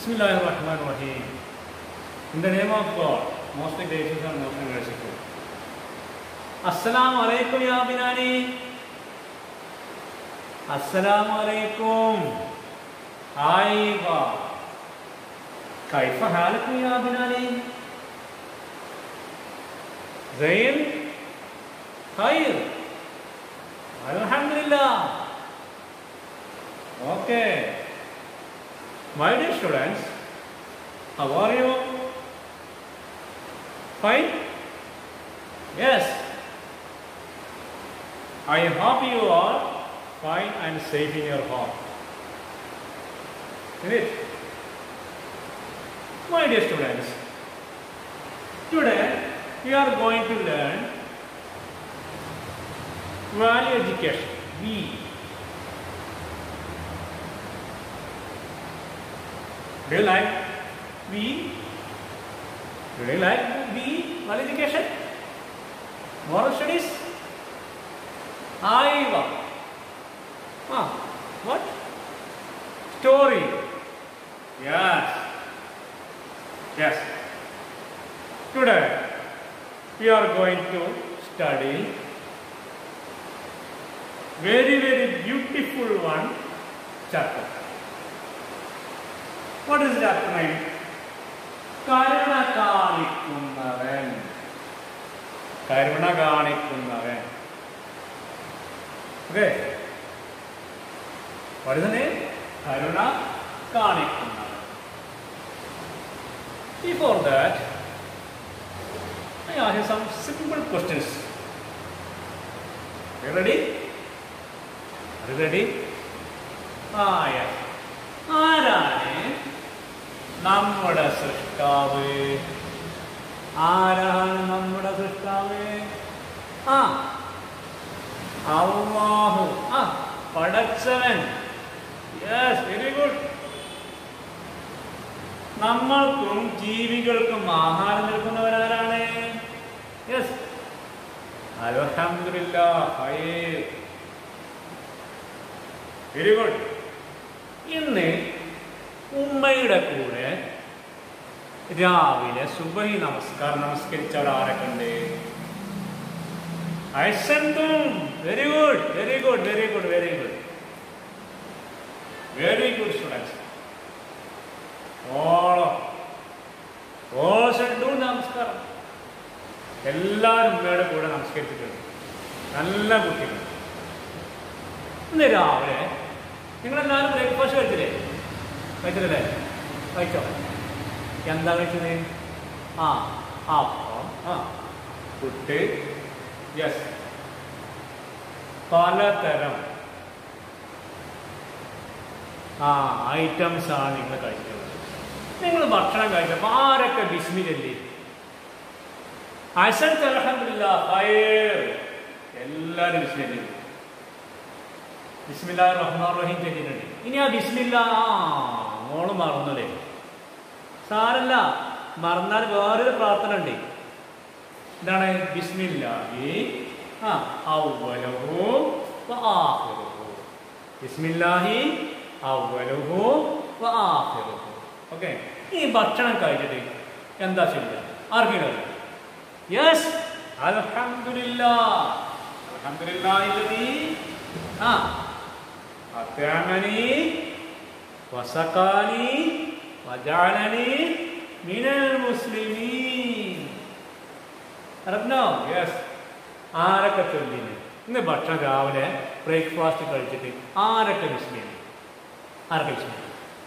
Bismillah ar-Rahman ar-Rahim. In the name of God, most gracious and most merciful. Assalamu alaikum ya Binani. Assalamu alaikum. Aiwa. كيف حالكم يا بناني؟ زين؟ خير؟ الحمد لله. Okay. My dear students, how are you? Fine? Yes. I hope you are fine and safe in your home. Is it? My dear students, today we are going to learn value education. V. Do you like V? Do you like V? Value education? Moral studies? Aiva. Ah, what? Story. Yes. Yes. Today we are going to study very very beautiful one chapter. What is chapter name? കരുണ കാണിക്കുന്നവൻ കരുണ കാണിക്കുന്നവൻ okay വരുന്നേ കരുണ കാണിക്കുന്നവൻ Before that, I ask you some simple questions. Are you ready? Are you ready? Ah, yes. ആരാണ് നമ്മുടെ സൃഷ്ടാവ് ആരാണ് നമ്മുടെ സൃഷ്ടാവ് ആ അള്ളാഹു ആ പടച്ചവൻ യെസ് വെരി ഗുഡ് നമ്മൾക്കും ജീവികൾക്കും ആഹാരം നൽകുന്നവരാരാണ് യെസ് അലഹമില്ല വെരി ഗുഡ് ഇന്ന് ഉമ്മയുടെ കൂടെ രാവിലെ സുബഹി നമസ്കാരം നമസ്കരിച്ചവർ ആരൊക്കെ ഉണ്ട് ഐസന്തും very good very good very good very good very good students ഓളോ ഓൾസോ നമസ്കാരം എല്ലാവരും ഉമ്മയുടെ കൂടെ നമസ്കരിച്ചിട്ടുണ്ട് നല്ല കുട്ടികൾ ഇന്ന് രാവിലെ നിങ്ങളെല്ലാവരും ബ്രേക്ക്ഫാസ്റ്റ് കഴിച്ചില്ലേ കഴിച്ചില്ലേ കഴിച്ചോ എന്താ കഴിച്ചത് ആ അപ്പം ആ പുട്ട് യെസ് പലതരം ആ ഐറ്റംസ് ആണ് നിങ്ങൾ കഴിക്കുന്നത് നിങ്ങൾ ഭക്ഷണം കഴിച്ചപ്പോൾ ആരൊക്കെ ബിസ്മി ചൊല്ലി അസൻ അലഹമില്ല എല്ലാവരും ബിസ്മി ചൊല്ലി ബിസ്മില്ലാ റഹ്മാൻ റഹീം ചൊല്ലിയിട്ടുണ്ട് ഇനി ആ ബിസ്മില്ല ആ മോള് മറന്നല്ലേ സാരല്ല മറന്നാൽ വേറൊരു പ്രാർത്ഥന ഉണ്ട് എന്താണ് ബിസ്മില്ലാഹി ആ ഔവലഹു വ ആഖിറുഹു ബിസ്മില്ലാഹി ഔവലഹു വ ആഖിറുഹു ഓക്കെ ഈ ഭക്ഷണം കഴിച്ചിട്ട് എന്താ ചെയ്യുക ആർക്കെങ്കിലും യെസ് അൽഹംദുലില്ലാ അൽഹംദുലില്ലാഹില്ലദീ ആ അത്യാമനി വസക്കാനി വജാലനി മിനൽ മുസ്ലിമീൻ അറിഞ്ഞോ യെസ് ആരൊക്കെ ചൊല്ലിന് ഇന്ന് ഭക്ഷണം രാവിലെ ബ്രേക്ക്ഫാസ്റ്റ് കഴിച്ചിട്ട് ആരൊക്കെ വിസ്മയാണ് ആരൊക്കെ വിസ്മയാണ്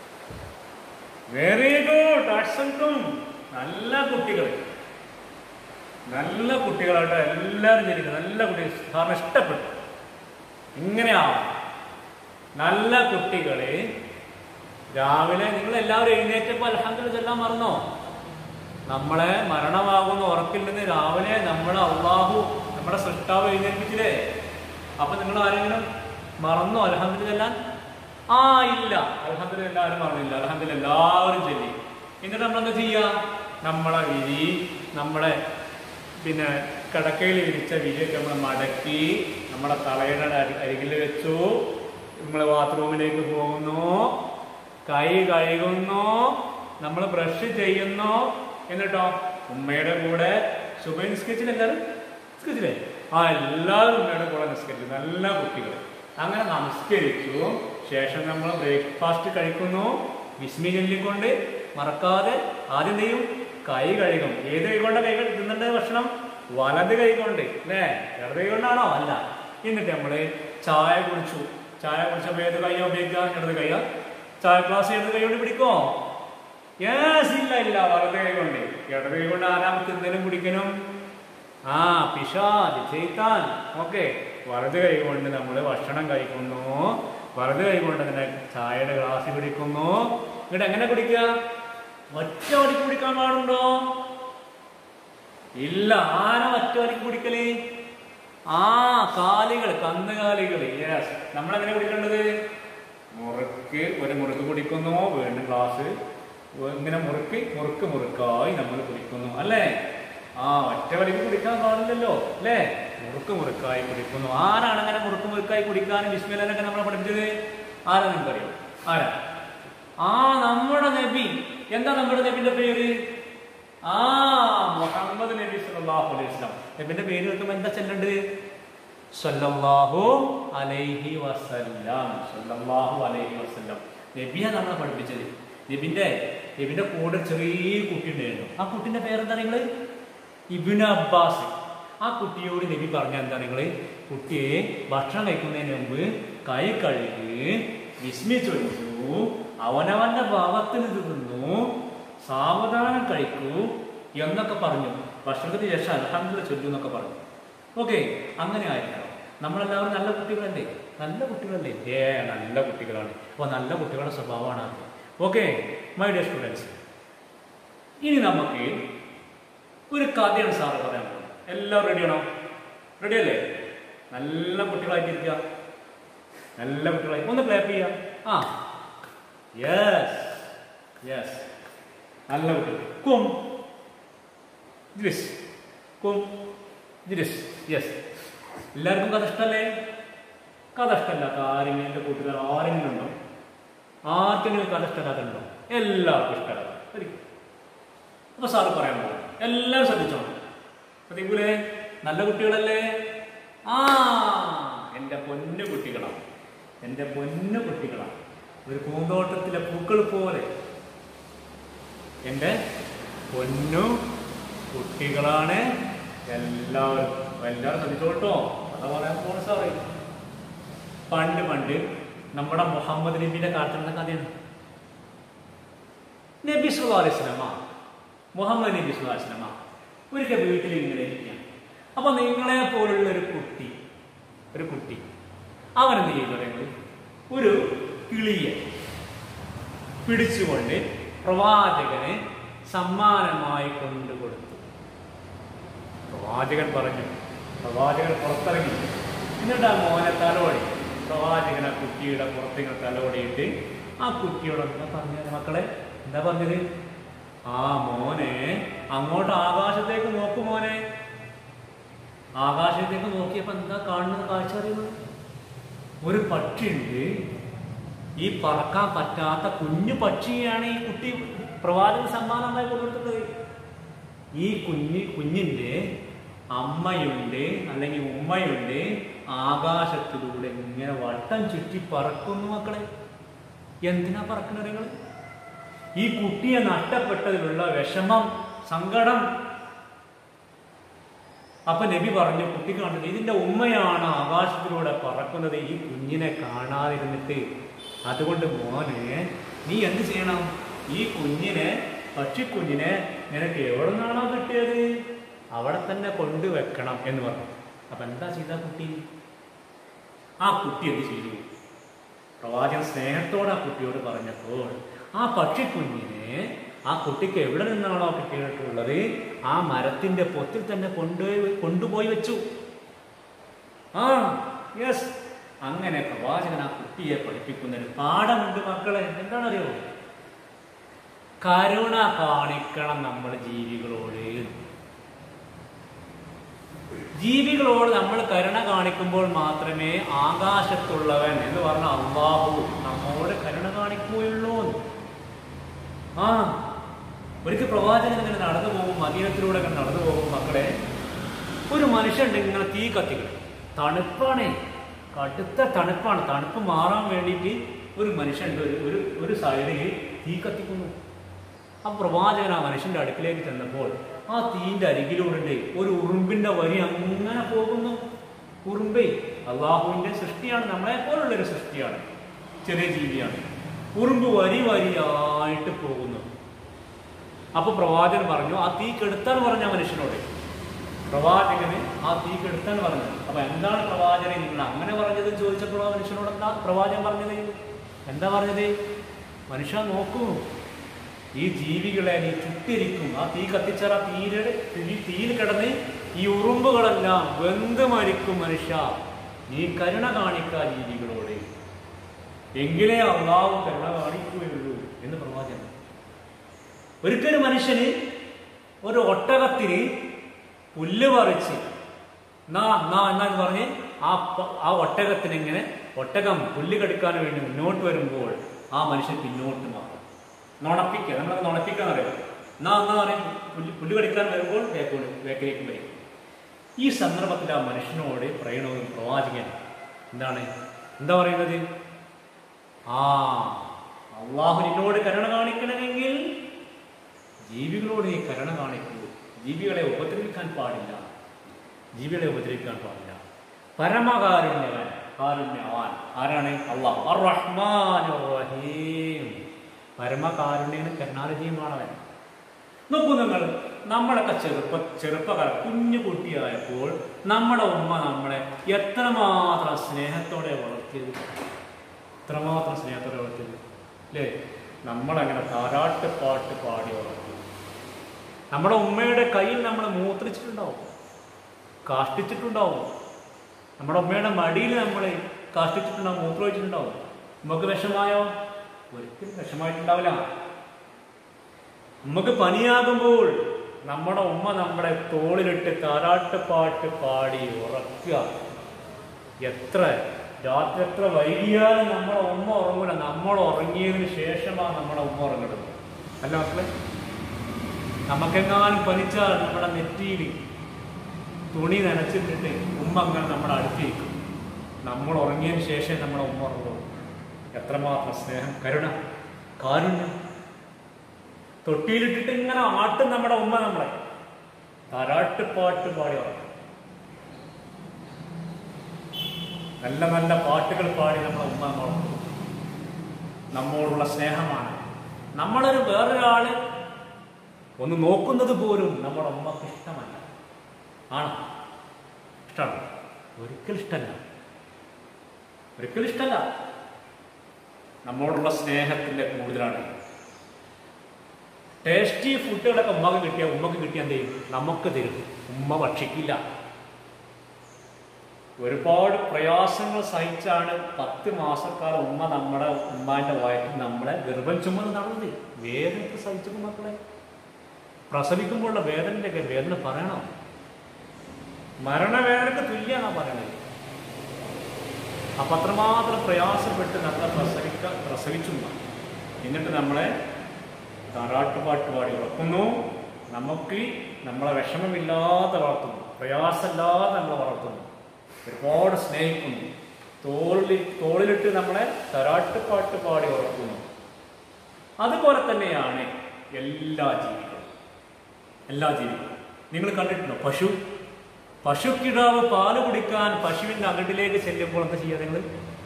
വെരി ഗുഡ് അഡ്സൻറ്റും നല്ല കുട്ടികൾ നല്ല കുട്ടികളായിട്ട് എല്ലാവരും ജനിക്കുന്നത് നല്ല കുട്ടികൾ സാറിന് ഇഷ്ടപ്പെട്ടു ഇങ്ങനെയാവും നല്ല കുട്ടികളെ രാവിലെ നിങ്ങൾ എല്ലാവരും എഴുന്നേറ്റപ്പോൾ അലഹമ്മദ് ചെല്ലാൻ മറന്നോ നമ്മളെ മരണമാകുന്ന ഉറക്കില്ലെന്ന് രാവിലെ നമ്മൾ അള്ളാഹു നമ്മുടെ സൃഷ്ടാവ് എഴുന്നേൽപ്പിച്ചില്ലേ അപ്പൊ നിങ്ങൾ ആരെങ്കിലും മറന്നോ അലഹമ്മദ് ചെല്ലാൻ ആ ഇല്ല അലഹമ്മദ് എല്ലാവരും മറന്നില്ല അലഹമ്മദ് എല്ലാവരും ചൊല്ലി എന്നിട്ട് നമ്മൾ എന്താ ചെയ്യുക നമ്മളെ വിരി നമ്മളെ പിന്നെ കിടക്കയിൽ വിരിച്ച വിരിയൊക്കെ നമ്മൾ മടക്കി നമ്മുടെ തലയുടെ അരി- അരികിൽ വെച്ചു നമ്മൾ ബാത്റൂമിലേക്ക് പോകുന്നു കൈ കഴുകുന്നു നമ്മൾ ബ്രഷ് ചെയ്യുന്നു എന്നിട്ടോ ഉമ്മയുടെ കൂടെ സുബൈ നിസ്കരിച്ചില്ല എല്ലാവരും നിസ്കരിച്ചില്ലേ ആ എല്ലാവരും ഉമ്മയുടെ കൂടെ നിസ്കരിച്ചു നല്ല കുട്ടികൾ അങ്ങനെ നമസ്കരിച്ചു ശേഷം നമ്മൾ ബ്രേക്ക്ഫാസ്റ്റ് കഴിക്കുന്നു വിസ്മി ചൊല്ലിക്കൊണ്ട് മറക്കാതെ ആദ്യം ചെയ്യും കൈ കഴുകും ഏത് കൈ കൊണ്ടാണ് കൈ കഴു- തിന്നേണ്ടത് ഭക്ഷണം വലത് കൈ കൊണ്ട് അല്ലേ ഇടത് കൈ കൊണ്ടാണോ അല്ല എന്നിട്ട് നമ്മള് ചായ കുടിച്ചു ചായ കുടിച്ചപ്പോൾ ഏത് കൈയാ ഉപയോഗിക്കുക ഇടത് കൈയാ ചായ ഗ്ലാസ് ഇടത് കൈ കൊണ്ട് പിടിക്കോ യെസ് ഇല്ല ഇല്ല വലത് കൈ കൊണ്ട് ഇടത് കൈ കൊണ്ട് ആരാം തിന്നലും കുടിക്കലും ആ പിശാദ് ചെയ്ത്താൻ ഓക്കെ വലത് കൈ കൊണ്ട് നമ്മൾ ഭക്ഷണം കഴിക്കുന്നു വലത് കൈ കൊണ്ട് തന്നെ ചായയുടെ ഗ്ലാസ് പിടിക്കുന്നു എന്നിട്ട് എങ്ങനെ കുടിക്കുക ഒറ്റ വടിക്ക് കുടിക്കാൻ പാടുണ്ടോ ഇല്ല ആന ഒറ്റ വടിക്ക് കുടിക്കല് ആ കാലികൾ കന്നുകാലികൾ യെസ് നമ്മൾ എങ്ങനെ കുടിക്കേണ്ടത് മുറുക്ക് ഒരു മുറുക്ക് കുടിക്കുന്നു വീണ്ടും ഗ്ലാസ് ഇങ്ങനെ മുറുക്ക് മുറുക്ക് മുറുക്കായി നമ്മൾ കുടിക്കുന്നു അല്ലേ ആ ഒറ്റ വലിക്ക് കുടിക്കാൻ പാടില്ലല്ലോ അല്ലേ മുറുക്ക് മുറുക്കായി കുടിക്കുന്നു ആരാണ് അങ്ങനെ മുറുക്ക് മുറുക്കായി കുടിക്കാനും വിസ്മലനൊക്കെ നമ്മളെ പഠിപ്പിച്ചത് ആരാ നിങ്ങൾക്കറിയോ ആരാ ആ നമ്മുടെ നബി എന്താ നമ്മുടെ നബിന്റെ പേര് ആ മുഹമ്മദ് നബി സല്ലല്ലാഹു അലൈഹി വസല്ലം നബിന്റെ പേര് കേൾക്കുമ്പോൾ എന്താ ചെല്ലേണ്ടത് സല്ലല്ലാഹു അലൈഹി വസല്ലം സല്ലല്ലാഹു അലൈഹി വസല്ലം നബിയാ നമ്മളെ പഠിപ്പിച്ചത് നബിന്റെ നബിന്റെ കൂടെ ചെറിയ കുട്ടി ഉണ്ടായിരുന്നു ആ കുട്ടിന്റെ പേരെന്താ നിങ്ങള് ഇബിന് അബ്ബാസ് ആ കുട്ടിയോട് നബി പറഞ്ഞ എന്താ നിങ്ങള് കുട്ടിയെ ഭക്ഷണം കഴിക്കുന്നതിന് മുമ്പ് കൈ കഴുകി വിസ്മിച്ചൊഴിച്ചു അവനവന്റെ ഭാവത്തിന് തിന്നു സാവധാനം കഴിക്കൂ എന്നൊക്കെ പറഞ്ഞു ഭക്ഷണത്തിന് ശേഷം അലഹമ്മദ് ചൊല്ലു എന്നൊക്കെ പറഞ്ഞു ഓക്കെ അങ്ങനെ ആയിരിക്കണം നമ്മളെല്ലാവരും നല്ല കുട്ടികളല്ലേ നല്ല കുട്ടികളല്ലേ ഏ നല്ല കുട്ടികളാണ് അപ്പോൾ നല്ല കുട്ടികളുടെ സ്വഭാവമാണ് അത് ഓക്കെ മൈ ഡിയർ സ്റ്റുഡൻസ് ഇനി നമുക്ക് ഒരു കഥയാണ് സാറ് പറയാൻ പോകുന്നത് എല്ലാവരും റെഡിയാണോ റെഡി അല്ലേ നല്ല കുട്ടികളായിട്ടിരിക്കുക നല്ല കുട്ടികളായി ഒന്ന് ക്ലാപ്പ് ചെയ്യാം ആ യെസ് യെസ് നല്ല കുട്ടികൾ കും ജിരിസ് കും ജിരിസ് യെസ് എല്ലാവർക്കും കഥ ഇഷ്ടമല്ലേ കഥ ഇഷ്ടമല്ലാത്ത ആരെങ്കിലും എൻ്റെ കൂട്ടുകാർ ആരെങ്കിലും ഉണ്ടോ ആർക്കെങ്കിലും കഥ ഇഷ്ടമല്ലാത്തുണ്ടോ എല്ലാവർക്കും ഇഷ്ടമല്ല അപ്പൊ സാറ് പറയാൻ പോകും എല്ലാവരും ശ്രദ്ധിച്ചോണം ശ്രദ്ധിക്കൂലേ നല്ല കുട്ടികളല്ലേ ആ എൻ്റെ പൊന്നു കുട്ടികളാണ് എൻ്റെ പൊന്നു കുട്ടികളാണ് ഒരു പൂന്തോട്ടത്തിലെ പൂക്കൾ പോലെ എൻ്റെ പൊന്നു കുട്ടികളാണ് എല്ലാവരും അപ്പൊ എല്ലാവരും ശ്രദ്ധിച്ചോട്ടോ അതാ പറയാൻ പോണ സാറേ പണ്ട് പണ്ട് നമ്മുടെ മുഹമ്മദ് നബിയുടെ കാലത്തുള്ള കഥയാണ് നബി സുല്ലാ അലൈഹി സ്വലമ മുഹമ്മദ് നബി സുല്ലാ അലൈഹി സ്വലമ ഒരിക്കൽ വീട്ടിൽ ഇങ്ങനെ ഇരിക്കുകയാണ് അപ്പൊ നിങ്ങളെ പോലുള്ള ഒരു കുട്ടി ഒരു കുട്ടി അവനെന്ത് ചെയ്തു പറയുന്നത് ഒരു കിളിയെ പിടിച്ചുകൊണ്ട് പ്രവാചകന് സമ്മാനമായി കൊണ്ടുകൊടുത്തു പ്രവാചകൻ പറഞ്ഞു പ്രവാചകൻ പുറത്തിറങ്ങി എന്നിട്ട് ആ മോനെ തലോടി പ്രവാചകൻ ആ കുട്ടിയുടെ പുറത്തിങ്ങനെ തലോടിയിട്ട് ആ കുട്ടിയോട് എന്താ പറഞ്ഞത് മക്കളെ എന്താ പറഞ്ഞത് ആ മോനെ അങ്ങോട്ട് ആകാശത്തേക്ക് നോക്കു മോനെ ആകാശത്തേക്ക് നോക്കിയപ്പോ എന്താ കാണുന്നത് കാഴ്ച അറിയുന്നത് ഒരു പക്ഷിയുണ്ട് ഈ പറക്കാൻ പറ്റാത്ത കുഞ്ഞു പക്ഷിയാണ് ഈ കുട്ടി പ്രവാചകൻ സമ്മാനമായി കൊടുക്കുന്നത് ഈ കുഞ്ഞ് കുഞ്ഞിന്റെ അമ്മയുണ്ട് അല്ലെങ്കിൽ ഉമ്മയുണ്ട് ആകാശത്തിലൂടെ ഇങ്ങനെ വട്ടം ചുറ്റി പറക്കുന്നു മക്കളെ എന്തിനാ പറക്കുന്നത് നിങ്ങൾ ഈ കുട്ടിയെ നഷ്ടപ്പെട്ടതിലുള്ള വിഷമം സങ്കടം അപ്പൊ നബി പറഞ്ഞു കുട്ടി കാണുന്നത് ഇതിന്റെ ഉമ്മയാണ് ആകാശത്തിലൂടെ പറക്കുന്നത് ഈ കുഞ്ഞിനെ കാണാതിരുന്നിട്ട് അതുകൊണ്ട് മോനെ നീ എന്ത് ചെയ്യണം ഈ കുഞ്ഞിനെ പക്ഷിക്കുഞ്ഞിനെ നിനക്ക് എവിടെ നിന്നാണോ കിട്ടിയത് അവിടെ തന്നെ കൊണ്ടുവെക്കണം എന്ന് പറഞ്ഞു അപ്പൊ എന്താ ചെയ്ത കുട്ടി ആ കുട്ടി എന്ത് ചെയ്തു പ്രവാചകൻ സ്നേഹത്തോടെ ആ കുട്ടിയോട് പറഞ്ഞപ്പോൾ ആ പക്ഷിക്കുഞ്ഞിനെ ആ കുട്ടിക്ക് എവിടെ നിന്നാണോ കിട്ടിയിട്ടുള്ളത് ആ മരത്തിന്റെ പൊത്തിൽ തന്നെ കൊണ്ടുപോയി കൊണ്ടുപോയി വെച്ചു ആ യെസ് അങ്ങനെ പ്രവാചകൻ ആ കുട്ടിയെ പഠിപ്പിക്കുന്ന ഒരു പാഠമുണ്ട് മക്കളെ എന്താണറിയോ കരുണ കാണിക്കണം നമ്മൾ ജീവികളോട് ജീവികളോട് നമ്മൾ കരുണ കാണിക്കുമ്പോൾ മാത്രമേ ആകാശത്തുള്ളവൻ എന്ന് പറഞ്ഞ അള്ളാഹു നമ്മോട് കരുണ കാണിക്കുകയുള്ളൂ ആ ഒരിക്കൽ പ്രവാചകൻ ഇങ്ങനെ നടന്നു പോകും മദീനത്തിലൂടെ ഇങ്ങനെ നടന്നു പോകും മക്കളെ ഒരു മനുഷ്യണ്ട് ഇങ്ങനെ തീ കത്തിക്കണം തണുപ്പാണേ കടുത്ത തണുപ്പാണ് തണുപ്പ് മാറാൻ വേണ്ടിയിട്ട് ഒരു മനുഷ്യണ്ട് ഒരു ഒരു ഒരു സൈഡിൽ തീ കത്തിക്കുന്നു ആ പ്രവാചകൻ ആ മനുഷ്യന്റെ അടുക്കിലേക്ക് ചെന്നപ്പോൾ ആ തീന്റെ അരികിലൂടെ ഒരു ഉറുമ്പിന്റെ വരി അങ്ങനെ പോകുന്നു ഉറുമ്പേ അള്ളാഹുവിന്റെ സൃഷ്ടിയാണ് നമ്മളെ പോലുള്ള ഒരു സൃഷ്ടിയാണ് ചെറിയ ജീവിയാണ് ഉറുമ്പ് വരി വരിയായിട്ട് പോകുന്നു അപ്പൊ പ്രവാചകൻ പറഞ്ഞു ആ തീ കെടുത്താൻ പറഞ്ഞ ആ മനുഷ്യനോട് പ്രവാചകന് ആ തീ കെടുത്താൻ പറഞ്ഞു അപ്പൊ എന്താണ് പ്രവാചകനെ നിങ്ങൾ അങ്ങനെ പറഞ്ഞത് ചോദിച്ചപ്പോൾ ആ മനുഷ്യനോട് എന്താ പ്രവാചകൻ പറഞ്ഞത് എന്താ പറഞ്ഞത് മനുഷ്യ നോക്കൂ ഈ ജീവികളെ നീ ചുട്ടിരിക്കും ആ തീ കത്തിച്ചാൽ ആ തീയുടെ തീ തീയിൽ കിടന്ന് ഈ ഉറുമ്പുകളെല്ലാം വെന്ത് മരിക്കും മനുഷ്യ നീ കരുണ കാണിക്ക ജീവികളോട് എങ്കിലേ അള്ളാഹു കരുണ കാണിക്കുകയുള്ളൂ എന്ന് പ്രവാചകൻ ഒരിക്കലും മനുഷ്യന് ഒരു ഒട്ടകത്തിന് പുല്ല് പറിച്ച് നാ നാ എന്നാന്ന് പറഞ്ഞ് ആ പ- ആ ഒട്ടകത്തിന് ഇങ്ങനെ ഒട്ടകം പുല്ല് കടിക്കാൻ വേണ്ടി മുന്നോട്ട് വരുമ്പോൾ ആ മനുഷ്യൻ പിന്നോട്ട് മാറും നുണപ്പിക്കുക നമ്മളത് നുണപ്പിക്കാൻ അറിയാം എന്നാ എന്നാ പറയും പുല്ല് പുല്ല് കടിക്കാൻ വരുമ്പോൾ വേക്കോട് വേക്കിലേക്ക് വരും ഈ സന്ദർഭത്തിൽ ആ മനുഷ്യനോട് പറയണത് പ്രവാചകൻ എന്താണ് എന്താ പറയുന്നത് ആ അള്ളാഹു നിന്നോട് കരുണ കാണിക്കണമെങ്കിൽ ജീവികളോട് നീ കരുണ കാണിക്കൂ ജീവികളെ ഉപദ്രവിക്കാൻ പാടില്ല ജീവികളെ ഉപദ്രവിക്കാൻ പാടില്ല പരമകാരുണ്യവൻ കാരുണ്യവാൻ ആരാണ് അള്ളാഹു അർ റഹ്മാൻ റഹീം പരമകാരുണ്യന് കരുണാരജീയമാണവൻ നോക്കൂ നിങ്ങൾ നമ്മളൊക്കെ ചെറുപ്പ ചെറുപ്പക്കാർ കുഞ്ഞു കുട്ടിയായപ്പോൾ നമ്മുടെ ഉമ്മ നമ്മളെ എത്രമാത്രം സ്നേഹത്തോടെ വളർത്തിയത് എത്രമാത്രം സ്നേഹത്തോടെ വളർത്തിയത് അല്ലേ നമ്മളങ്ങനെ താരാട്ട് പാട്ട് പാടി വളർത്തി നമ്മുടെ ഉമ്മയുടെ കയ്യിൽ നമ്മൾ മൂത്രിച്ചിട്ടുണ്ടാവും കാഷ്ടിച്ചിട്ടുണ്ടാവും നമ്മുടെ ഉമ്മയുടെ മടിയിൽ നമ്മൾ കാഷ്ടിച്ചിട്ടുണ്ടാവും മൂത്രമൊഴിച്ചിട്ടുണ്ടാവും നമുക്ക് വിഷമായോ ഒരിക്കലും വിഷമായിട്ടുണ്ടാവില്ല നമുക്ക് പനിയാകുമ്പോൾ നമ്മുടെ ഉമ്മ നമ്മുടെ തോളിലിട്ട് താരാട്ട് പാട്ട് പാടി ഉറക്കുക എത്ര രാത്രി എത്ര വൈകിയാലും നമ്മുടെ ഉമ്മ ഉറങ്ങില്ല നമ്മൾ ഉറങ്ങിയതിന് ശേഷമാണ് നമ്മുടെ ഉമ്മ ഉറങ്ങുന്നത് അല്ല മക്കളെ നമുക്കെങ്ങാനും പനിച്ചാൽ നമ്മുടെ നെറ്റിയിൽ തുണി നനച്ചിട്ടിട്ട് ഉമ്മ അങ്ങനെ നമ്മുടെ അടുത്തേക്കും നമ്മൾ ഉറങ്ങിയതിന് ശേഷം നമ്മുടെ ഉമ്മ ഉറങ്ങുള്ളൂ എത്രമാത്രം സ്നേഹം കരുണ കാരുണ്യം തൊട്ടിയിലിട്ടിട്ട് ഇങ്ങനെ ആട്ടും നമ്മുടെ ഉമ്മ നമ്മളെ താരാട്ട് പാട്ട് പാടി ഉറങ്ങും നല്ല നല്ല പാട്ടുകൾ പാടി നമ്മളെ ഉമ്മ നമ്മളെ നമ്മോടുള്ള സ്നേഹമാണ് നമ്മളൊരു വേറൊരാള് ഒന്ന് നോക്കുന്നത് പോലും നമ്മുടെ ഉമ്മക്ക് ഇഷ്ടമല്ല ആണോ ഇഷ്ടമാണ് ഒരിക്കലും ഇഷ്ടമല്ല ഒരിക്കലും ഇഷ്ടമല്ല നമ്മോടുള്ള സ്നേഹത്തിന്റെ കൂടുതലാണ് ടേസ്റ്റി ഫുഡുകളൊക്കെ ഉമ്മക്ക് കിട്ടിയ ഉമ്മക്ക് കിട്ടിയ എന്ത് ചെയ്യും നമുക്ക് തരും ഉമ്മ ഭക്ഷിക്കില്ല ഒരുപാട് പ്രയാസങ്ങൾ സഹിച്ചാണ് പത്ത് മാസക്കാലം ഉമ്മ നമ്മുടെ ഉമ്മാന്റെ വയറ്റിൽ നമ്മളെ ഗർഭം ചുമന്ന് നടന്നത് വേദനയൊക്കെ സഹിച്ചു മക്കളെ പ്രസവിക്കുമ്പോഴുള്ള വേദനയുടെ ഒക്കെ വേദന പറയണം മരണവേദനക്ക് തുല്യമാണ് പറയണത് അപ്പൊ അത്രമാത്രം പ്രയാസപ്പെട്ട് നമ്മളെ പ്രസവിക്ക പ്രസവിച്ചു ഉമ്മ. എന്നിട്ട് നമ്മളെ താരാട്ടുപാട്ട് പാടി ഉറക്കുന്നു നമുക്ക് നമ്മളെ വിഷമമില്ലാതെ വളർത്തുന്നു പ്രയാസമില്ലാതെ നമ്മളെ വളർത്തുന്നു ഒരുപാട് സ്നേഹിക്കുന്നു തോളിൽ തോളിലിട്ട് നമ്മളെ തരാട്ടുപാട്ട് പാടി ഉറക്കുന്നു അതുപോലെ തന്നെയാണ് എല്ലാ ജീവികളും എല്ലാ ജീവികളും നിങ്ങൾ കണ്ടിട്ടുണ്ടോ പശു പശുക്കിടാവ് പാല് കുടിക്കാൻ പശുവിന്റെ അകട്ടിലേക്ക് ചെല്ലുമ്പോൾ എന്താ ചെയ്യുക നിങ്ങൾ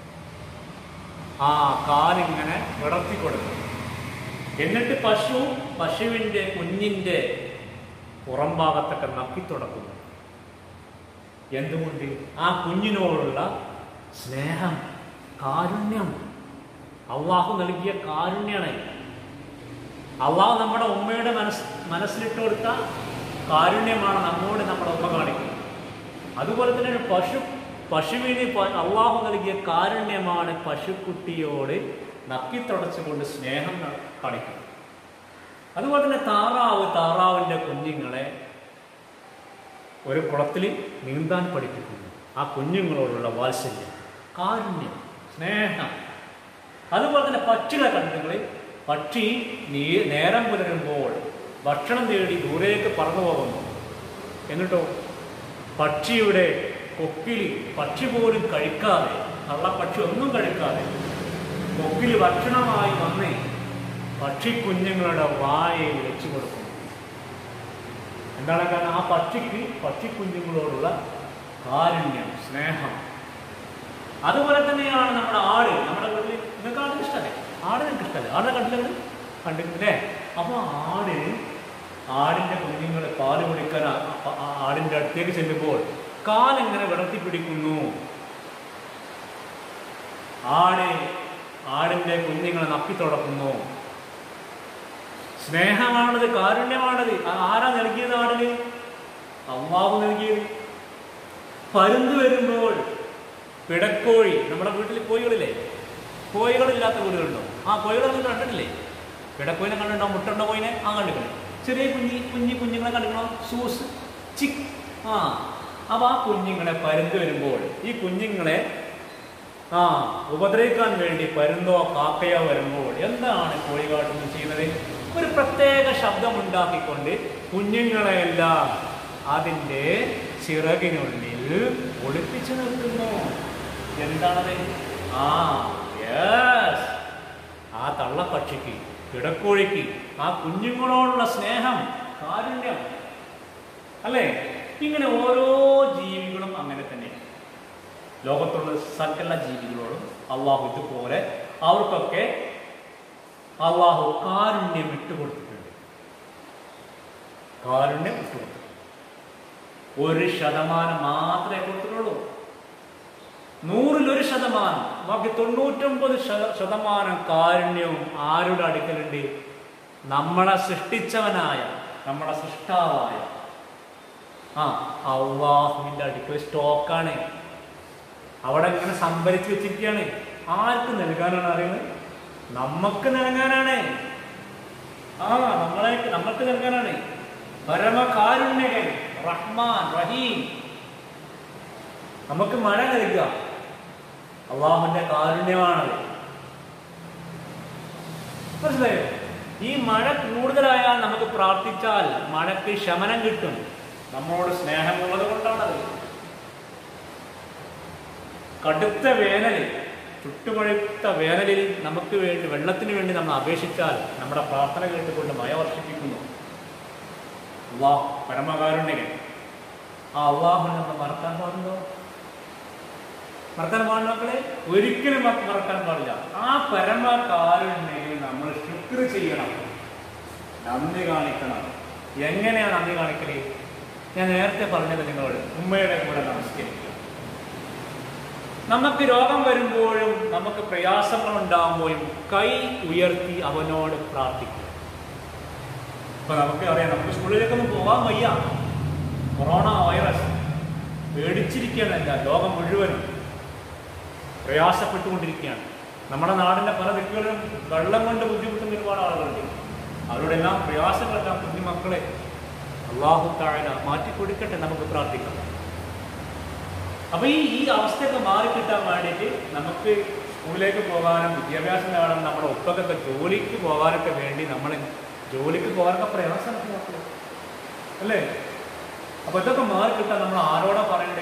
ആ കാലിങ്ങനെ വിടർത്തി കൊടുക്കും എന്നിട്ട് പശു പശുവിന്റെ കുഞ്ഞിന്റെ പുറം ഭാഗത്തൊക്കെ നക്കി തുടക്കുന്നു എന്തുകൊണ്ട് ആ കുഞ്ഞിനോടുള്ള സ്നേഹം കാരുണ്യം അള്ളാഹു നൽകിയ കാരുണ്യാണ് അള്ളാഹു നമ്മുടെ ഉമ്മയുടെ മനസ് മനസ്സിലിട്ട് കൊടുത്ത കാരുണ്യമാണ് നമ്മോട് നമ്മുടെ ഉമ്മ കാണിക്കുന്നത് അതുപോലെ തന്നെ ഒരു പശു പശുവിന് പ- അള്ളാഹു നൽകിയ കാരുണ്യമാണ് പശുക്കുട്ടിയോട് നക്കിത്തുടച്ചുകൊണ്ട് സ്നേഹം ന- കാണിക്കുന്നത് അതുപോലെ തന്നെ താറാവ് താറാവിൻ്റെ കുഞ്ഞുങ്ങളെ ഒരു കുളത്തിൽ നീന്താൻ പഠിപ്പിക്കുന്നു ആ കുഞ്ഞുങ്ങളോടുള്ള വാത്സല്യം കാരുണ്യം സ്നേഹം അതുപോലെ തന്നെ പക്ഷികളെ കണ്ടിട്ടുങ്ങൾ പക്ഷി നീ നേരം പുലരുമ്പോൾ ഭക്ഷണം തേടി ദൂരേക്ക് പറന്നു പോകുന്നു എന്നിട്ടോ പക്ഷിയുടെ കൊക്കിൽ പക്ഷി പോലും കഴിക്കാതെ കള്ളപ്പക്ഷി ഒന്നും കഴിക്കാതെ കൊക്കിൽ ഭക്ഷണമായി വന്ന് പക്ഷിക്കുഞ്ഞുങ്ങളുടെ വായയിൽ വെച്ചു കൊടുക്കുന്നു എന്താണ് കാരണം ആ പക്ഷിക്ക് പക്ഷിക്കുഞ്ഞുങ്ങളോടുള്ള കാരുണ്യം സ്നേഹം അതുപോലെ തന്നെയാണ് നമ്മുടെ ആട് നമ്മുടെ വീട്ടിൽ നിങ്ങൾക്ക് ആടിന് ഇഷ്ടമല്ലേ ആട് നിങ്ങൾക്ക് ഇഷ്ടമല്ലേ ആടിനെ കണ്ടില്ല കണ്ടിട്ടില്ലേ അപ്പോൾ ആട് ആടിൻ്റെ കുഞ്ഞുങ്ങളെ പാല് കുടിക്കാൻ ആ- ആ- ആ ആടിൻ്റെ അടുത്തേക്ക് ചെല്ലുമ്പോൾ കാലെങ്ങനെ വിടർത്തി പിടിക്കുന്നു ആട് ആടിൻ്റെ കുഞ്ഞുങ്ങളെ നപ്പി തുടക്കുന്നു സ്നേഹമാണത് കാരുണ്യമാണത് ആ ആരാ നൽകിയത് ആടിന് അമ്മാവ് നൽകിയത് പരുന്ത് വരുമ്പോൾ പിടക്കോഴി നമ്മുടെ വീട്ടിൽ കോഴികളില്ലേ കോഴികളില്ലാത്ത വീടുകളുണ്ടോ ആ കോഴികളെ നിങ്ങൾ കണ്ടിട്ടില്ലേ പിടക്കോയിനെ കണ്ടിട്ടുണ്ടോ മുട്ടുണ്ടോ കോയിനെ ആ കണ്ടിട്ടുണ്ട് ചെറിയ കുഞ്ഞി കുഞ്ഞി കുഞ്ഞുങ്ങളെ കണ്ടിക്കണോ സൂസ് ചിക്ക് ആ അപ്പോൾ ആ കുഞ്ഞുങ്ങളെ പരുന്ത് വരുമ്പോൾ ഈ കുഞ്ഞുങ്ങളെ ആ ഉപദ്രവിക്കാൻ വേണ്ടി പരുന്തോ കാക്കയോ വരുമ്പോൾ എന്താണ് കോഴിക്കാട്ടുന്നത് ചെയ്യുന്നത് ഒരു പ്രത്യേക ശബ്ദമുണ്ടാക്കിക്കൊണ്ട് കുഞ്ഞുങ്ങളെയെല്ലാം അതിൻ്റെ ചിറകിനുള്ളിൽ ഒളിപ്പിച്ചു നിർത്തുന്നു എന്താണത് ആ യെസ് ആ തള്ളപ്പക്ഷിക്ക് കിടക്കോഴിക്ക് ആ കുഞ്ഞുങ്ങളോടുള്ള സ്നേഹം കാരുണ്യം അല്ലേ ഇങ്ങനെ ഓരോ ജീവികളും അങ്ങനെ തന്നെയാണ് ലോകത്തുള്ള സകല ജീവികളോടും അള്ളാഹു ഇതുപോലെ അവർക്കൊക്കെ അള്ളാഹു കാരുണ്യം ഇട്ടുകൊടുത്തിട്ടുണ്ട് കാരുണ്യം ഇട്ടുകൊടുത്തു ഒരു ശതമാനം മാത്രമേ കൊടുത്തിട്ടുള്ളൂ നൂറിലൊരു ശതമാനം ബാക്കി തൊണ്ണൂറ്റൊമ്പത് ശത- ശതമാനം കാരുണ്യവും ആരുടെ അടുക്കലുണ്ട് നമ്മളെ സൃഷ്ടിച്ചവനായ നമ്മളെ സൃഷ്ടാവായ ആ അള്ളാഹുവിൻ്റെ അടുക്കൽ സ്റ്റോക്കാണ് അവിടെ ഇങ്ങനെ സംഭരിച്ച് വെച്ചിരിക്കുകയാണ് ആർക്ക് നൽകാനാണ് അറിയുന്നത് നമുക്ക് നൽകാനാണ് ആ നമ്മളെ നമ്മൾക്ക് നൽകാനാണ് പരമകാരുണ്യകൻ റഹ്മാൻ റഹീം നമുക്ക് മഴ നൽകുക അള്ളാഹുവിന്റെ കാരുണ്യമാണത് മനസ്സിലായോ ഈ മഴ കൂടുതലായാൽ നമുക്ക് പ്രാർത്ഥിച്ചാൽ മഴയ്ക്ക് ശമനം കിട്ടും നമ്മളോട് സ്നേഹമുള്ളത് കൊണ്ടാണത് കടുത്ത വേനലിൽ ചുട്ടുപഴുത്ത വേനലിൽ നമുക്ക് വേണ്ടി വെള്ളത്തിന് വേണ്ടി നമ്മൾ അപേക്ഷിച്ചാൽ നമ്മുടെ പ്രാർത്ഥന കേട്ടുകൊണ്ട് മഴ വർഷിപ്പിക്കുന്നു അള്ളാഹ് പരമകാരുണ്യകൻ ആ അള്ളാഹുനെ നമ്മൾ മറക്കാൻ പാടുണ്ടോ മറക്കാൻ പാടില്ല മക്കളെ ഒരിക്കലും മക്ക- മറക്കാൻ പാടില്ല ആ പരമകാരുണ്യനെ നമ്മൾ ശുക്ർ ചെയ്യണം നന്ദി കാണിക്കണം എങ്ങനെയാണ് നന്ദി കാണിക്കല് ഞാൻ നേരത്തെ പറഞ്ഞത് നിങ്ങളോട് ഉമ്മയുടെ കൂടെ നമസ്കരിക്കുക നമുക്ക് രോഗം വരുമ്പോഴും നമുക്ക് പ്രയാസങ്ങൾ ഉണ്ടാകുമ്പോഴും കൈ ഉയർത്തി അവനോട് പ്രാർത്ഥിക്കുക ഇപ്പൊ നമുക്ക് അറിയാം നമുക്ക് സ്കൂളിലേക്കൊന്നും പോകാൻ വയ്യ കൊറോണ വൈറസ് പേടിച്ചിരിക്കുകയാണല്ല ലോകം മുഴുവനും പ്രയാസപ്പെട്ടുകൊണ്ടിരിക്കുകയാണ് നമ്മുടെ നാടിൻ്റെ പല ദിക്കുകളിലും വെള്ളം കൊണ്ട് ബുദ്ധിമുട്ടുന്ന ഒരുപാട് ആളുകളുണ്ട് അവരോടെല്ലാം പ്രയാസങ്ങളെല്ലാം കുഞ്ഞുമക്കളെ അള്ളാഹു താഴെ മാറ്റിക്കൊടുക്കട്ടെ നമുക്ക് പ്രാർത്ഥിക്കാം അപ്പൊ ഈ ഈ അവസ്ഥയൊക്കെ മാറിക്കിട്ടാൻ വേണ്ടിയിട്ട് നമുക്ക് സ്കൂളിലേക്ക് പോകാനും വിദ്യാഭ്യാസം നേടാനും നമ്മുടെ ഒപ്പക്കൊക്കെ ജോലിക്ക് പോകാനൊക്കെ വേണ്ടി നമ്മൾ ജോലിക്ക് പോകാനൊക്കെ പ്രയാസമൊക്കെ മക്കളെ അല്ലേ അപ്പൊ ഇതൊക്കെ മാറിക്കിട്ടാൻ നമ്മൾ ആരോടാ പറയണ്ടേ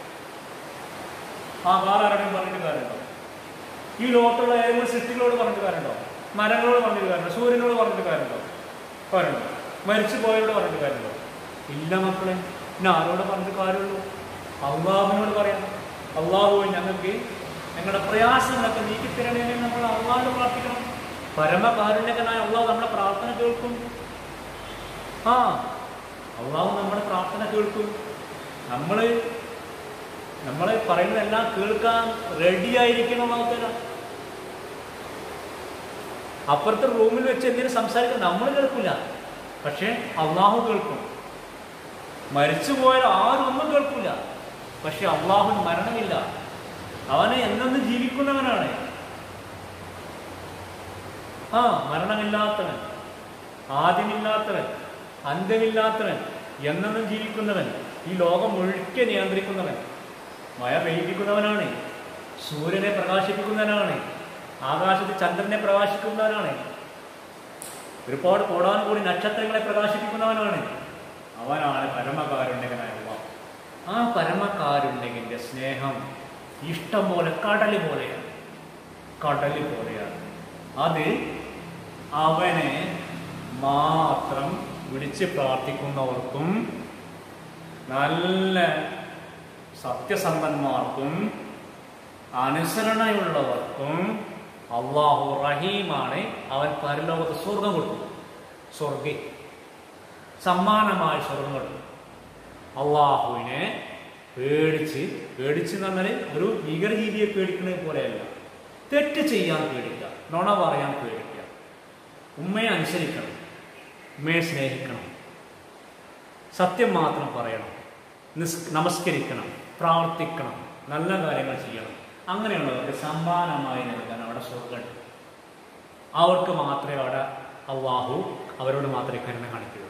ആ വേറെ ആരോടും പറഞ്ഞിട്ട് കാര്യമുണ്ടോ ഈ ലോകത്തുള്ള ഏതെങ്കിലും സൃഷ്ടികളോട് പറഞ്ഞിട്ട് കാര്യമുണ്ടോ മരങ്ങളോട് പറഞ്ഞിട്ട് കാര്യമുണ്ടോ സൂര്യനോട് പറഞ്ഞിട്ട് കാര്യമുണ്ടോ കാര്യമുണ്ടോ മരിച്ചു പോയവരോട് പറഞ്ഞിട്ട് കാര്യമുണ്ടോ ഇല്ല മക്കളെ പിന്നെ ആരോട് പറഞ്ഞിട്ട് കാര്യമുള്ളൂ അള്ളാഹുവിനോട് പറയാം അള്ളാഹു ഞങ്ങൾക്ക് ഞങ്ങളുടെ പ്രയാസങ്ങളൊക്കെ നീക്കിത്തരണേ എന്ന് നമ്മൾ അള്ളാഹുവിനോട് പ്രാർത്ഥിക്കണം പരമകാരുണ്യകനായ അള്ളാഹു നമ്മുടെ പ്രാർത്ഥന കേൾക്കും ആ അള്ളാഹു നമ്മുടെ പ്രാർത്ഥന കേൾക്കും നമ്മൾ നമ്മൾ പറയുന്നതെല്ലാം കേൾക്കാൻ റെഡി ആയിരിക്കണം നമുക്കല്ല അപ്പുറത്തെ റൂമിൽ വെച്ച് എന്തെങ്കിലും സംസാരിക്കാൻ നമ്മൾ കേൾക്കില്ല പക്ഷേ അള്ളാഹു കേൾക്കും മരിച്ചു പോയാൽ ആരും ഒന്നും കേൾക്കില്ല പക്ഷെ അള്ളാഹുന് മരണമില്ല അവനെ എന്നെന്ന് ജീവിക്കുന്നവനാണ് ആ മരണമില്ലാത്തവൻ ആദ്യമില്ലാത്തവൻ അന്ത്യമില്ലാത്തവൻ എന്നെന്നും ജീവിക്കുന്നവൻ ഈ ലോകം മുഴുക്കെ നിയന്ത്രിക്കുന്നവൻ മഴ പെയ്യിപ്പിക്കുന്നവനാണ് സൂര്യനെ പ്രകാശിപ്പിക്കുന്നവനാണ് ആകാശത്ത് ചന്ദ്രനെ പ്രകാശിക്കുന്നവനാണ് ഒരുപാട് കോടാനുകൂടി നക്ഷത്രങ്ങളെ പ്രകാശിപ്പിക്കുന്നവനാണ് അവനാണ് പരമകാരുണ്യകനായ അള്ളാഹ് ആ പരമകാരുണ്യകന്റെ സ്നേഹം ഇഷ്ടം പോലെ കടല് പോലെയാണ് കടല് പോലെയാണ് അത് അവനെ മാത്രം വിളിച്ച് പ്രാർത്ഥിക്കുന്നവർക്കും നല്ല സത്യസന്ധന്മാർക്കും അനുസരണയുള്ളവർക്കും അള്ളാഹു റഹീമാണ് അവൻ പരലോകത്ത് സ്വർഗം കൊടുക്കും സ്വർഗി സമ്മാനമായ സ്വർഗം കൊടുക്കും അള്ളാഹുവിനെ പേടിച്ച് പേടിച്ച് എന്ന് പറഞ്ഞാൽ ഒരു ഭീകരജീവിയെ പേടിക്കുന്നത് പോലെയല്ല തെറ്റ് ചെയ്യാൻ പേടിക്കുക നുണ പറയാൻ പേടിക്കുക ഉമ്മയെ അനുസരിക്കണം ഉമ്മയെ സ്നേഹിക്കണം സത്യം മാത്രം പറയണം നിസ് നമസ്കരിക്കണം പ്രാർത്ഥിക്കണം നല്ല കാര്യങ്ങൾ ചെയ്യണം അങ്ങനെയുള്ളവർക്ക് സമ്മാനമായി നൽകാൻ അവിടെ സ്വർഗമുണ്ട് അവർക്ക് മാത്രമേ അവിടെ അള്ളാഹു അവരോട് മാത്രമേ കരുണ കാണിക്കുകയുള്ളൂ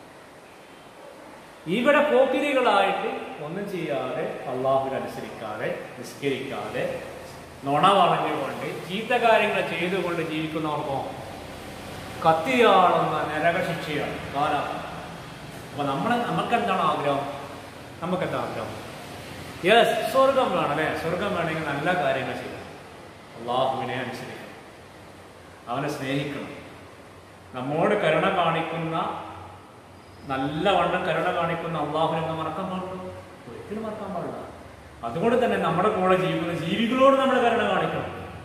ഇവിടെ പോക്കിരികളായിട്ട് ഒന്നും ചെയ്യാതെ അള്ളാഹുവിനെ അനുസരിക്കാതെ നിസ്കരിക്കാതെ നുണ പറഞ്ഞുകൊണ്ട് ചീത്ത കാര്യങ്ങൾ ചെയ്തുകൊണ്ട് ജീവിക്കുന്നവർക്കോ കത്തിയാളുന്ന നരകശിക്ഷയാണ് കാലം അപ്പൊ നമ്മൾ നമുക്ക് എന്താണ് ആഗ്രഹം നമുക്ക് എന്താ ആഗ്രഹം യെസ് സ്വർഗം വേണം അല്ലേ സ്വർഗം വേണമെങ്കിൽ നല്ല കാര്യങ്ങൾ ചെയ്യണം അള്ളാഹുവിനെ അനുസരിക്കണം അവനെ സ്നേഹിക്കണം നമ്മോട് കരുണ കാണിക്കുന്ന നല്ലവണ്ണം കരുണ കാണിക്കുന്ന അള്ളാഹുവിനെ നമ്മൾ മറക്കാൻ പാടുള്ളൂ ഒരിക്കലും മറക്കാൻ പാടില്ല അതുകൊണ്ട് തന്നെ നമ്മുടെ കൂടെ ജീവിക്കുന്ന ജീവികളോട് നമ്മൾ കരുണ കാണിക്കണം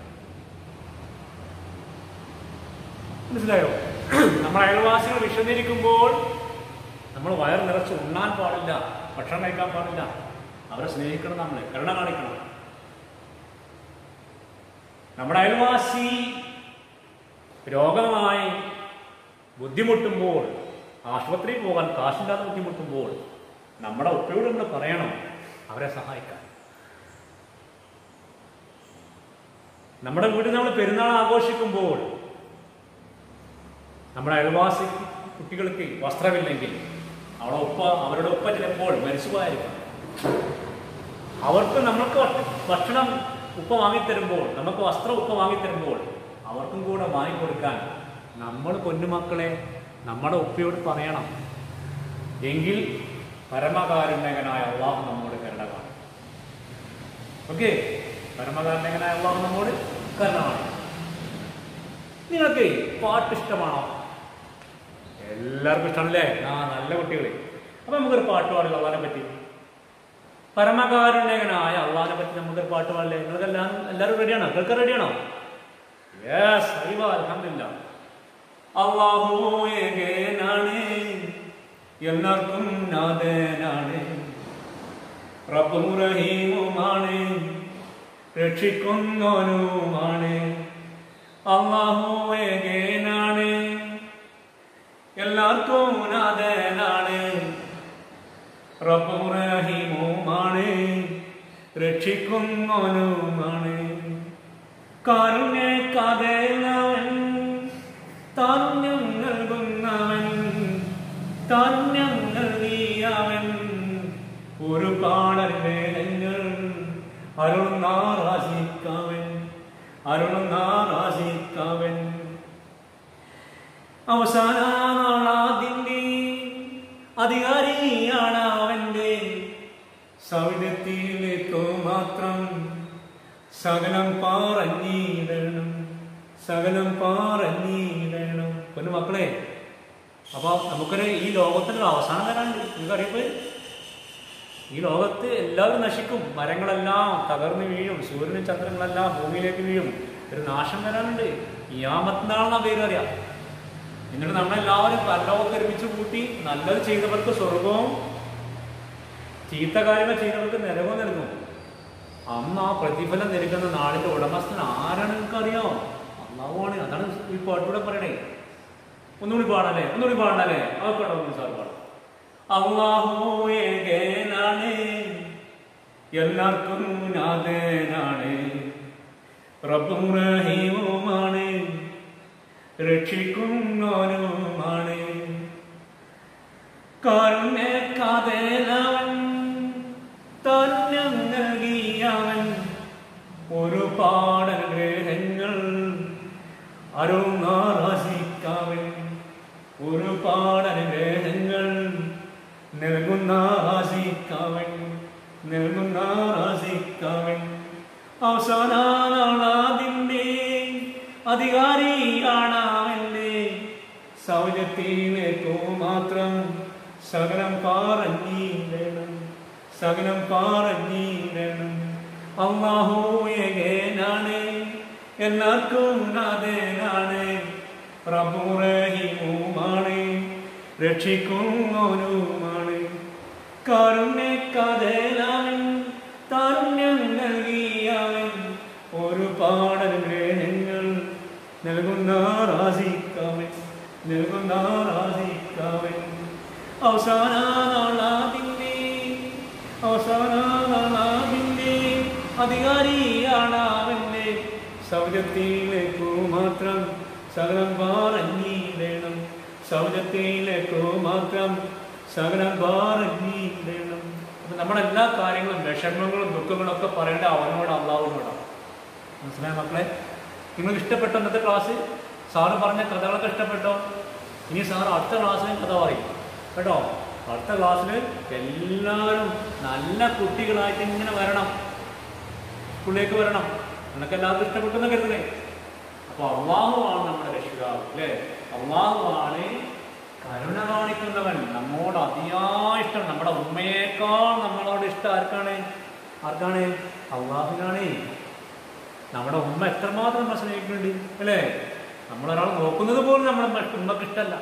മനസ്സിലായോ നമ്മൾ അയൽവാസികൾ വിശന്നിരിക്കുമ്പോൾ നമ്മൾ വയർ നിറച്ച് ഉണ്ണാൻ പാടില്ല ഭക്ഷണം കഴിക്കാൻ പാടില്ല അവരെ സ്നേഹിക്കണം നമ്മൾ കരുണ കാണിക്കണം നമ്മുടെ അയൽവാസി രോഗമായി ബുദ്ധിമുട്ടുമ്പോൾ ആശുപത്രിയിൽ പോകാൻ കാശില്ലാതെ ബുദ്ധിമുട്ടുമ്പോൾ നമ്മുടെ ഉപ്പയോട് നമ്മൾ പറയണം അവരെ സഹായിക്കാൻ നമ്മുടെ വീട്ടിൽ നമ്മൾ പെരുന്നാൾ ആഘോഷിക്കുമ്പോൾ നമ്മുടെ അയൽവാസി കുട്ടികൾക്ക് വസ്ത്രമില്ലെങ്കിൽ അവളെ ഉപ്പ അവരുടെ ഉപ്പ ചിലപ്പോൾ മരിച്ചുപോയായിരിക്കും അവർക്ക് നമ്മൾക്ക് ഭക്ഷണം ഉപ്പ വാങ്ങിത്തരുമ്പോൾ നമുക്ക് വസ്ത്രം ഉപ്പ വാങ്ങിത്തരുമ്പോൾ അവർക്കും കൂടെ വാങ്ങിക്കൊടുക്കാൻ നമ്മൾ പൊന്നുമക്കളെ നമ്മുടെ ഉപ്പയോട് പറയണം എങ്കിൽ പരമകാരുണ്യകനായ അള്ളാഹു നമ്മോട് കരുണ കാണും ഓക്കെ പരമകാരുണ്യകനായ അള്ളാഹു നമ്മോട് കരുണ കാണും നിങ്ങൾക്ക് പാട്ട് ഇഷ്ടമാണോ എല്ലാവർക്കും ഇഷ്ടമാണല്ലേ ആ നല്ല കുട്ടികളെ അപ്പൊ നമുക്കൊരു പാട്ട് പാടില്ല അള്ളാഹിനെ പറ്റി പരമകാരുണ്യകനായ അള്ളാഹിനെ പറ്റി നമുക്കൊരു പാട്ട് പാടില്ലേ നിങ്ങൾക്ക് എല്ലാം എല്ലാവരും റെഡിയാണോ കേൾക്കാൻ റെഡിയാണോ യെസ് അറിവ അലഹമില്ല അള്ളാഹു ഏകനാണ് എല്ലാവർക്കും നാഥനാണ് റബ്ബും റഹീമുമാണ് രക്ഷിക്കുന്നവനുമാണ് അള്ളാഹു ഏകനാണ് എല്ലാവർക്കും നാഥനാണ് റബ്ബും റഹീമുമാണ് രക്ഷിക്കുന്നവനുമാണ് കാരുണ്യ കഥയവൻ താരുണ്യം നൽകുന്നവൻ താരുണ്യം നൽകിയവൻ ഒരു പാടൽ വേലങ്ങൾ അരുണാറാശിക്കവൻ അരുണാറാശിക്കവൻ അവസാന നാളാതിൻ്റെ അധികാരിയാണ് അവൻ്റെ സൗന്ദര്യത്തിലേക്കു മാത്രം സകലം പാറഞ്ഞിടണം സകലം പാറഞ്ഞിടണം പൊന്നു മക്കളെ അപ്പൊ നമുക്കൊരു ഈ ലോകത്തിനൊരു അവസാനം വരാനുണ്ട് നിങ്ങൾക്കറിയപ്പോ ഈ ലോകത്ത് എല്ലാവരും നശിക്കും മരങ്ങളെല്ലാം തകർന്നു വീഴും സൂര്യനും ചന്ദ്രങ്ങളെല്ലാം ഭൂമിയിലേക്ക് വീഴും ഒരു നാശം വരാനുണ്ട് യാമത്തിനാളെന്ന പേര് അറിയാം എന്നിട്ട് നമ്മളെല്ലാവരും പരലോകത്ത് ഒരുമിച്ച് കൂട്ടി നല്ലത് ചെയ്തവർക്ക് സ്വർഗവും ചീത്ത കാര്യങ്ങൾ ചെയ്തവർക്ക് നരകവും നൽകും അന്ന് ആ പ്രതിഫലം നൽകുന്ന നാടിന്റെ ഉടമസ്ഥൻ ആരാണ് നിങ്ങൾക്ക് അറിയാമോ അള്ളാഹുവാണ് അതാണ് ഈ പാട്ടിലൂടെ പറയണേ ഒന്നുകൂടി പാടല്ലേ ഒന്നുകൂടി പാടണല്ലേ അതൊക്കെ ഒന്ന് സാർ പാടാം അള്ളാഹു ഏകനാണ് എല്ലാവർക്കും നാഥനാണ് റബ്ബും റഹീമുമാണ് രക്ഷിക്കുന്നവനുമാണ് കാരുണ്യ കാതലവൻ താരുണ്യം നൽകിയവൻ ഒരു പാടൽ ഗ്രഹങ്ങൾ അരുണാറാസിക്കാവൻ ഒരുപാട് അനുഗ്രഹങ്ങൾ നൽകുന്ന റാസിക്കാവൻ നൽകുന്ന റാസിക്കാവൻ അവസാന നാളാതിൻ്റെ അധികാരിയാണാവൻ്റെ സൗജത്തിലേക്കോ മാത്രം സകലം പറഞ്ഞിടണം സകലം പറഞ്ഞിടണം അള്ളാഹു ഏകനാണ് എല്ലാവർക്കും നാഥനാണ് പ്രഭുറഹിമുമാണ് രക്ഷിക്കുന്നവനുമാണ് കാരുണ്യക്കഥനാവൻ താരുണ്യം നൽകിയവൻ ഒരുപാട് അനുഗ്രഹങ്ങൾ നൽകുന്ന റാസിക്കാവൻ നൽകുന്ന റാസിക്കാവൻ അവസാന നാളാതിൻ്റെ അവസാന നാളാതിൻ്റെ അധികാരിയാണ് അവൻ്റെ സൗജത്തിലേക്കു മാത്രം സകലം പറഞ്ഞിടണം സൗജത്തിലേക്കു മാത്രം സകലം പറഞ്ഞിടണം അപ്പൊ നമ്മുടെ എല്ലാ കാര്യങ്ങളും വിഷമങ്ങളും ദുഃഖങ്ങളും ഒക്കെ പറയേണ്ട അവനോട് അള്ളാഹുവിനോടാണ് മനസ്സിലായ മക്കളെ നിങ്ങൾക്ക് ഇഷ്ടപ്പെട്ടോ ഇന്നത്തെ ക്ലാസ് സാറ് പറഞ്ഞ കഥകളൊക്കെ ഇഷ്ടപ്പെട്ടോ ഇനി സാർ അടുത്ത ക്ലാസ്സിൽ കഥ പറയും കേട്ടോ അടുത്ത ക്ലാസ്സിൽ എല്ലാവരും നല്ല കുട്ടികളായിട്ട് ഇങ്ങനെ വരണം സ്കൂളിലേക്ക് വരണം എന്നൊക്കെ എല്ലാവർക്കും ഇഷ്ടപ്പെട്ടെന്ന് കരുതണേ അപ്പൊ അള്ളാഹുവാണ് നമ്മുടെ രക്ഷിതാവ് അല്ലേ അള്ളാഹുവാണ് കരുണ കാണിക്കുന്നവൻ നമ്മോട് അതിയായ ഇഷ്ടം നമ്മുടെ ഉമ്മയേക്കാൾ നമ്മളോട് ഇഷ്ടം ആർക്കാണ് ആർക്കാണ് അള്ളാഹുവിനാണ് നമ്മുടെ ഉമ്മ എത്രമാത്രം നമ്മൾ സ്നേഹിക്കുന്നുണ്ട് അല്ലേ നമ്മളൊരാൾ നോക്കുന്നത് പോലും നമ്മുടെ ഉമ്മ- ഉമ്മക്ക് ഇഷ്ടമല്ല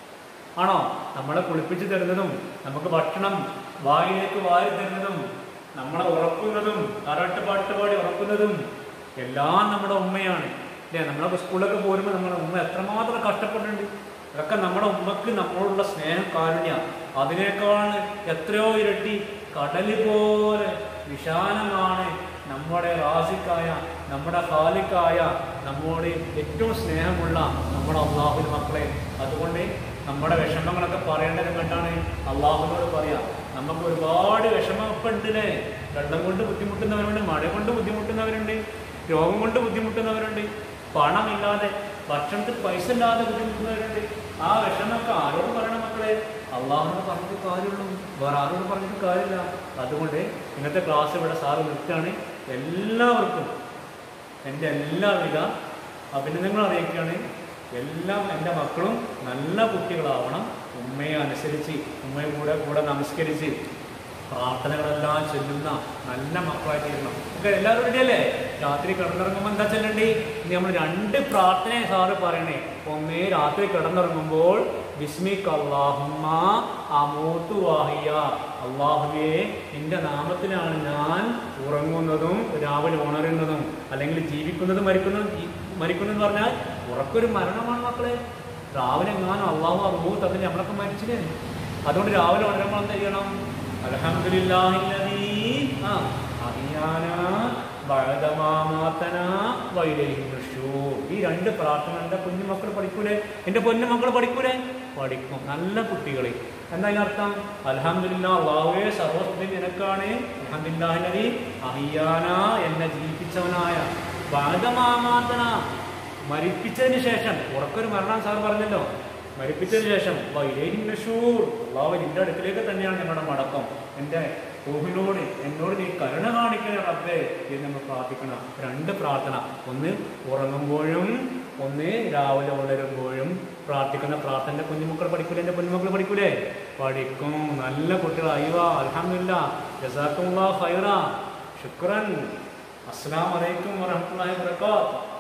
ആണോ നമ്മളെ കുളിപ്പിച്ച് തരുന്നതും നമുക്ക് ഭക്ഷണം വായിലേക്ക് വാരി തരുന്നതും നമ്മളെ ഉറക്കുന്നതും കറട്ട് പാട്ട് പാടി ഉറക്കുന്നതും എല്ലാം നമ്മുടെ ഉമ്മയാണ് അല്ലേ നമ്മളൊക്കെ സ്കൂളിലൊക്കെ പോരുമ്പോൾ നമ്മുടെ ഉമ്മ എത്രമാത്രം കഷ്ടപ്പെട്ടിട്ടുണ്ട് അതൊക്കെ നമ്മുടെ ഉമ്മക്ക് നമ്മളോടുള്ള സ്നേഹം കാരുണ്യ അതിനേക്കാൾ എത്രയോ ഇരട്ടി കടല് പോലെ വിശാലമാണ് നമ്മുടെ റാസിക്കായ നമ്മുടെ ഖാലിക്കായ നമ്മോട് ഏറ്റവും സ്നേഹമുള്ള നമ്മുടെ അള്ളാഹുവിന് മക്കളെ അതുകൊണ്ട് നമ്മുടെ വിഷമങ്ങളൊക്കെ പറയേണ്ടത് കണ്ടാണ് അള്ളാഹുവിനോട് പറയാം നമുക്ക് ഒരുപാട് വിഷമം ഇപ്പം ഉണ്ടല്ലേ വെള്ളം കൊണ്ട് ബുദ്ധിമുട്ടുന്നവരുണ്ട് മഴ കൊണ്ട് ബുദ്ധിമുട്ടുന്നവരുണ്ട് രോഗം കൊണ്ട് ബുദ്ധിമുട്ടുന്നവരുണ്ട് പണമില്ലാതെ ഭക്ഷണത്തിന് പൈസ ഇല്ലാതെ ബുദ്ധിമുട്ടുന്നവരുണ്ട് ആ വിഷമമൊക്കെ ആരോട് പറയണം മക്കളെ അള്ളാഹുനോട് പറഞ്ഞിട്ട് കാര്യമുള്ളൂ വേറെ ആരോട് പറഞ്ഞിട്ട് കാര്യമില്ല അതുകൊണ്ട് ഇന്നത്തെ ക്ലാസ് ഇവിടെ സാറ് നിർത്തുകയാണ് എല്ലാവർക്കും എൻ്റെ എല്ലാവിധ അഭിനന്ദനങ്ങൾ അറിയിക്കുകയാണ് എല്ലാം എൻ്റെ മക്കളും നല്ല കുട്ടികളാവണം ഉമ്മയെ അനുസരിച്ച് ഉമ്മയെ കൂടെ കൂടെ നമസ്കരിച്ച് പ്രാർത്ഥനകളെല്ലാം ചൊല്ലുന്ന നല്ല മക്കളായി തീരണം ഒക്കെ എല്ലാവരും റെഡിയല്ലേ രാത്രി കിടന്നിറങ്ങുമ്പോൾ എന്താ ചെല്ലണ്ടേ ഇനി നമ്മൾ രണ്ട് പ്രാർത്ഥനയെ സാറ് പറയണേ ഒന്നേ രാത്രി കിടന്നിറങ്ങുമ്പോൾ ബിസ്മിക് അള്ളാഹുമ്മ അമൂത്തു വാഹിയ അള്ളാഹുവേ നിന്റെ നാമത്തിലാണ് ഞാൻ ഉറങ്ങുന്നതും രാവിലെ ഉണരുന്നതും അല്ലെങ്കിൽ ജീവിക്കുന്നതും മരിക്കുന്നതും ജീ- മരിക്കുന്നതെന്ന് പറഞ്ഞാൽ ഉറക്കൊരു മരണമാണ് മക്കളെ രാവിലെ എങ്ങാനും അള്ളാഹു അറിവോ തന്നെ നമ്മളൊക്കെ മരിച്ചില്ലേ അതുകൊണ്ട് രാവിലെ ഉണരുമ്പോൾ എന്ത് ചെയ്യണം അൽഹംദുലില്ലാഹില്ലദീ ആ അഹിയാന ബഅദമാമാതന വൈലൈഹി നുശൂർ ഈ രണ്ട് പ്രാർത്ഥന എൻ്റെ കുഞ്ഞുമക്കൾ പഠിക്കൂലേ എൻ്റെ പൊന്നുമക്കൾ പഠിക്കൂലേ പഠിക്കും നല്ല കുട്ടികളെ എന്താ അതിനർത്ഥം അൽഹംദുലില്ലാ അള്ളാഹുവേ സർവസ്തുതി നിനക്കാണ് അൽഹംദുലില്ലാഹില്ലദീ അഹിയാന എന്നെ ജീവിപ്പിച്ചവനായ ബഅദമാമാതന മരിപ്പിച്ചതിന് ശേഷം ഉറക്കൊരു മരണം സാർ പറഞ്ഞല്ലോ മരിപ്പിച്ചതിന് ശേഷം വൈലേഹിൻ നഷൂർ അള്ളാഹു നിന്റെ അടുക്കിലേക്ക് തന്നെയാണ് ഞങ്ങളുടെ മടക്കം എൻ്റെ റൂഹിനോട് എന്നോട് നീ കരുണ കാണിക്കണേ റബ്ബേ എന്ന് നമ്മൾ പ്രാർത്ഥിക്കണം രണ്ട് പ്രാർത്ഥന ഒന്ന് ഉറങ്ങുമ്പോഴും ഒന്ന് രാവിലെ ഉണരുമ്പോഴും പ്രാർത്ഥിക്കുന്ന പ്രാർത്ഥന കുഞ്ഞുമക്കൾ പഠിക്കൂലേ എൻ്റെ കുഞ്ഞുമക്കൾ പഠിക്കൂലേ പഠിക്കും നല്ല കുട്ടികൾ അയ്യോ അലഹമില്ല ജസാക്കുള്ള ഫൈറ ശുക്രൻ അസ്സാം വലൈക്കും വറഹമുല്ലാ വാബർക്കാത്ത്